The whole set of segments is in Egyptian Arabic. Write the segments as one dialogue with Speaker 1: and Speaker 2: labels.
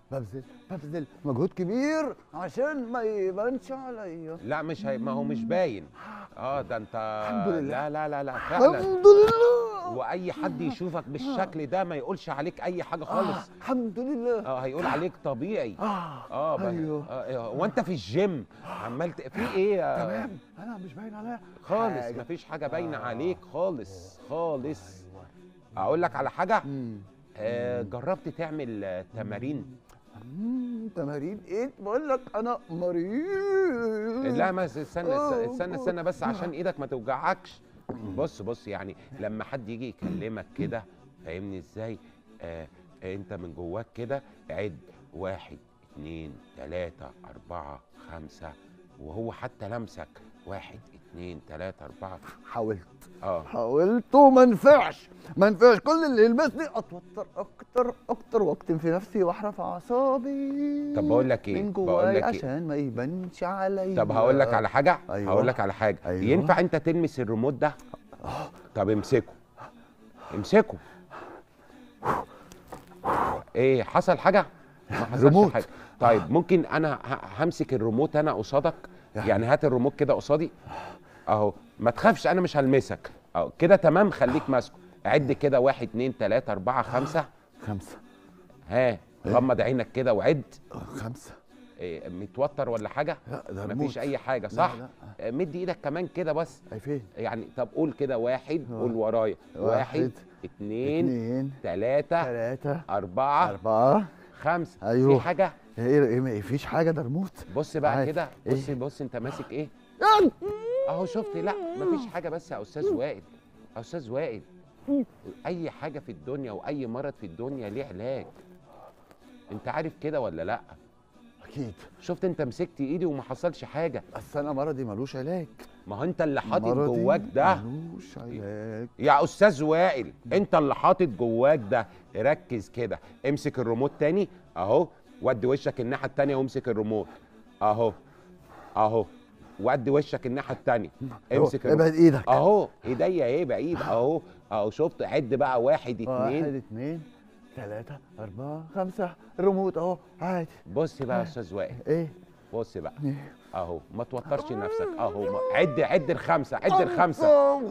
Speaker 1: ببذل ببذل مجهود كبير عشان ما يبانش عليا
Speaker 2: لا مش هي ما هو مش باين اه ده انت
Speaker 1: الحمد لله.
Speaker 2: لا لا لا لا فعلا
Speaker 1: الحمد لله
Speaker 2: واي حد يشوفك بالشكل ده ما يقولش عليك اي حاجه خالص
Speaker 1: آه الحمد لله
Speaker 2: اه هيقول عليك طبيعي
Speaker 1: اه
Speaker 2: اه بقى-
Speaker 1: ايوه
Speaker 2: آه وانت في الجيم عمال ت- في ايه آه،
Speaker 1: تمام انا مش باين عليا
Speaker 2: خالص
Speaker 1: حاجة.
Speaker 2: مفيش حاجه باينه
Speaker 1: آه.
Speaker 2: عليك خالص خالص
Speaker 1: أيوة.
Speaker 2: اقول لك على حاجه
Speaker 1: مم.
Speaker 2: آه جربت تعمل آه، تمارين
Speaker 1: مم، تمارين ايه بقول لك انا مريض
Speaker 2: لا ما استنى
Speaker 1: آه،
Speaker 2: استنى استنى بس عشان ايدك ما توجعكش بص بص يعني لما حد يجي يكلمك كده فاهمني ازاي آه انت من جواك كده عد واحد اتنين تلاتة اربعة خمسة وهو حتى لمسك واحد اتنين تلاتة اربعة
Speaker 1: حاولت
Speaker 2: اه
Speaker 1: حاولت وما نفعش ما نفعش كل اللي يلمسني اتوتر اكتر اكتر واكتم في نفسي واحرف اعصابي
Speaker 2: طب بقول لك ايه
Speaker 1: من
Speaker 2: بقول
Speaker 1: جواي
Speaker 2: لك ايه
Speaker 1: عشان ما يبانش عليا
Speaker 2: طب هقول لك على حاجة
Speaker 1: أيوة.
Speaker 2: هقول لك على حاجة
Speaker 1: أيوة.
Speaker 2: ينفع انت تلمس الريموت ده طب امسكه امسكه ايه حصل حاجة ما حصلش
Speaker 1: ريموت.
Speaker 2: حاجة طيب ممكن انا ه- همسك الريموت انا قصادك
Speaker 1: يعني.
Speaker 2: يعني هات الريموت كده قصادي اهو ما تخافش انا مش هلمسك اهو كده تمام خليك ماسكه عد كده واحد اتنين تلاتة اربعة خمسة
Speaker 1: خمسة
Speaker 2: ها غمض عينك كده وعد
Speaker 1: آه، خمسة
Speaker 2: إيه متوتر ولا حاجة
Speaker 1: لا ده
Speaker 2: مفيش
Speaker 1: ريموت.
Speaker 2: اي حاجة
Speaker 1: لا،
Speaker 2: صح
Speaker 1: لا.
Speaker 2: آه، مد ايدك كمان كده بس
Speaker 1: اي فين
Speaker 2: يعني طب قول كده واحد
Speaker 1: آه.
Speaker 2: قول ورايا واحد
Speaker 1: واحد،
Speaker 2: اتنين
Speaker 1: اتنين
Speaker 2: تلاتة
Speaker 1: تلاتة
Speaker 2: أربعة
Speaker 1: أربعة
Speaker 2: خمسة
Speaker 1: أيوه.
Speaker 2: في حاجة
Speaker 1: ايه ايه ما فيش حاجة ده ريموت
Speaker 2: بص بقى
Speaker 1: عادي.
Speaker 2: كده
Speaker 1: إيه؟
Speaker 2: بص بص انت ماسك ايه
Speaker 1: يلا.
Speaker 2: اهو شفت لا مفيش حاجة بس يا أستاذ وائل يا أستاذ وائل أي حاجة في الدنيا وأي مرض في الدنيا ليه علاج انت عارف كده ولا لا
Speaker 1: اكيد
Speaker 2: شفت انت مسكت ايدي وما حصلش حاجة
Speaker 1: بس انا مرضي ملوش علاج
Speaker 2: ما هو انت اللي حاطط
Speaker 1: مرضي
Speaker 2: جواك ده
Speaker 1: ملوش علاج
Speaker 2: يا استاذ وائل انت اللي حاطط جواك ده ركز كده امسك الريموت تاني اهو ودي وشك الناحيه التانيه وامسك الريموت اهو اهو ودي وشك الناحيه التانيه امسك
Speaker 1: ابعد
Speaker 2: الريموت
Speaker 1: ايدك
Speaker 2: اهو ايديا ايه بعيد اهو اهو شفت عد بقى واحد
Speaker 1: واحد
Speaker 2: اتنين
Speaker 1: اتنين تلاتة أربعة خمسة الريموت أهو عادي
Speaker 2: بص بقى يا استاذ وائل
Speaker 1: إيه
Speaker 2: بص بقى
Speaker 1: إيه
Speaker 2: اهو ما توترش نفسك اهو ما- عد عد الخمسه عد الخمسه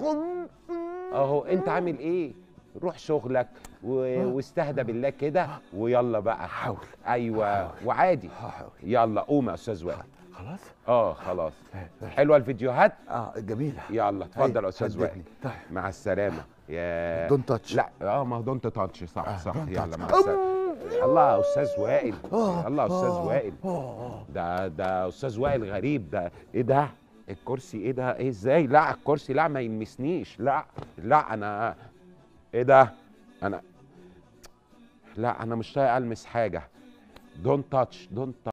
Speaker 2: اهو انت عامل ايه روح شغلك و... واستهدى بالله كده ويلا بقى
Speaker 1: حاول
Speaker 2: ايوه وعادي
Speaker 1: هحاول
Speaker 2: يلا قوم يا استاذ وائل
Speaker 1: خلاص
Speaker 2: اه خلاص حلوه الفيديوهات
Speaker 1: اه جميلة
Speaker 2: يلا اتفضل يا
Speaker 1: أيوة،
Speaker 2: استاذ وائل
Speaker 1: هدتني. طيب
Speaker 2: مع السلامه يا
Speaker 1: دونت تاتش
Speaker 2: لا اه ما هو دونت تاتش صح
Speaker 1: آه،
Speaker 2: صح
Speaker 1: don't
Speaker 2: يلا
Speaker 1: touch.
Speaker 2: مع السلامه الله يا استاذ وائل
Speaker 1: آه،
Speaker 2: الله يا استاذ
Speaker 1: آه،
Speaker 2: وائل
Speaker 1: آه.
Speaker 2: ده ده استاذ وائل غريب ده ايه ده الكرسي ايه ده ايه ازاي لا الكرسي لا ما يلمسنيش لا لا انا ايه ده انا لا انا مش طايق المس حاجه دونت تاتش دونت